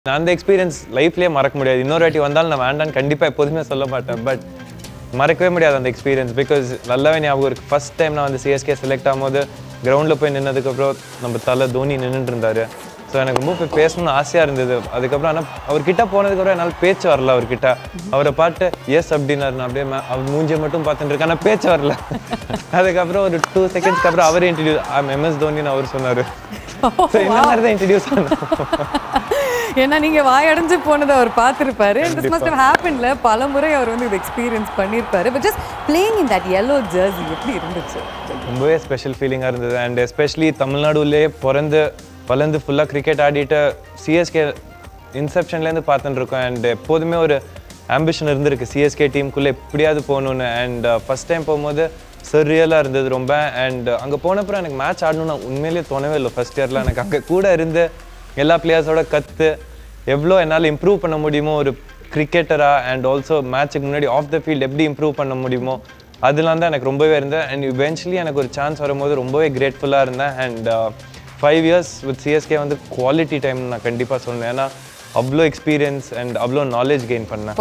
நான் அந்த எக்ஸ்பீரியன்ஸ் லைஃப்லேயே மறக்க முடியாது இன்னொரு வாட்டி வந்தாலும் நான் வேண்டான்னு கண்டிப்பாக எப்போதுமே சொல்ல மாட்டேன் பட் மறக்கவே முடியாது அந்த எக்ஸ்பீரியன்ஸ் பிகாஸ் நல்லாவே ஞாபகம் இருக்குது ஃபர்ஸ்ட் டைம் நான் வந்து சிஎஸ்கே செலக்ட் ஆகும்போது கிரவுண்டில் போய் நின்னதுக்கப்புறம் நம்ம தலை தோனி நின்றுட்டு இருந்தார் ஸோ எனக்கு ரொம்ப போய் பேசணும்னு ஆசையாக இருந்தது அதுக்கப்புறம் ஆனால் அவர்கிட்ட போனதுக்கப்புறம் என்னால் பேச்சு வரல அவர்கிட்ட அவரை பார்த்து எஸ் அப்படின்னாரு நான் அப்படியே மே- அவர் மூஞ்சியை மட்டும் பார்த்துட்டு இருக்கேன் ஆனால் பேச்சு வரல அதுக்கப்புறம் ஒரு டூ செகண்ட்ஸ்க்கு அப்புறம் அவரே இன்ட்ரடியூஸ் எம்எஸ் தோனின்னு அவர் சொன்னார் ஸோ இந்த மாதிரி தான் இன்ட்ரடியூஸ் ஆனோம் ஏன்னா நீங்க வாயடைஞ்சு போனதை அவர் பார்த்திருப்பாரு திஸ் மஸ்ட் ஹவ் ஹேப்பன்ல பல முறை அவர் வந்து இது எக்ஸ்பீரியன்ஸ் பண்ணியிருப்பாரு but just playing in that yellow jersey எப்படி இருந்துச்சு ரொம்பவே ஸ்பெஷல் ஃபீலிங்காக இருந்தது அண்ட் எஸ்பெஷலி தமிழ்நாடுலேயே பிறந்து வளர்ந்து ஃபுல்லாக கிரிக்கெட் ஆடிட்டு சிஎஸ்கே இன்செப்ஷன்லேருந்து பார்த்துட்டு இருக்கோம் அண்ட் எப்போதுமே ஒரு ஆம்பிஷன் இருந்திருக்கு சிஎஸ்கே டீமுக்குள்ளே எப்படியாவது போகணுன்னு அண்ட் ஃபஸ்ட் டைம் போகும்போது சர்ரியலாக இருந்தது ரொம்ப அண்ட் அங்கே போனப்புறம் எனக்கு மேட்ச் ஆடணும்னு உண்மையிலேயே தோணவே இல்லை ஃபஸ்ட் இயரில் எனக்கு அங்கே கூட இருந்து எல்லா பிளேயர்ஸோட கற்று எவ்வளோ என்னால் இம்ப்ரூவ் பண்ண முடியுமோ ஒரு கிரிக்கெட்டராக அண்ட் ஆல்சோ மேட்ச்சுக்கு முன்னாடி ஆஃப் த ஃபீல்ட் எப்படி இம்ப்ரூவ் பண்ண முடியுமோ அதெல்லாம் தான் எனக்கு ரொம்பவே இருந்தேன் அண்ட் இவென்ச்சுவலி எனக்கு ஒரு சான்ஸ் வரும்போது ரொம்பவே கிரேட்ஃபுல்லாக இருந்தேன் and five years with CSK வந்து குவாலிட்டி டைம் நான் கண்டிப்பாக சொன்னேன் ஏன்னா அவ்வளோ எக்ஸ்பீரியன்ஸ் அண்ட் அவ்வளோ நாலேஜ் கெயின் பண்ணேன்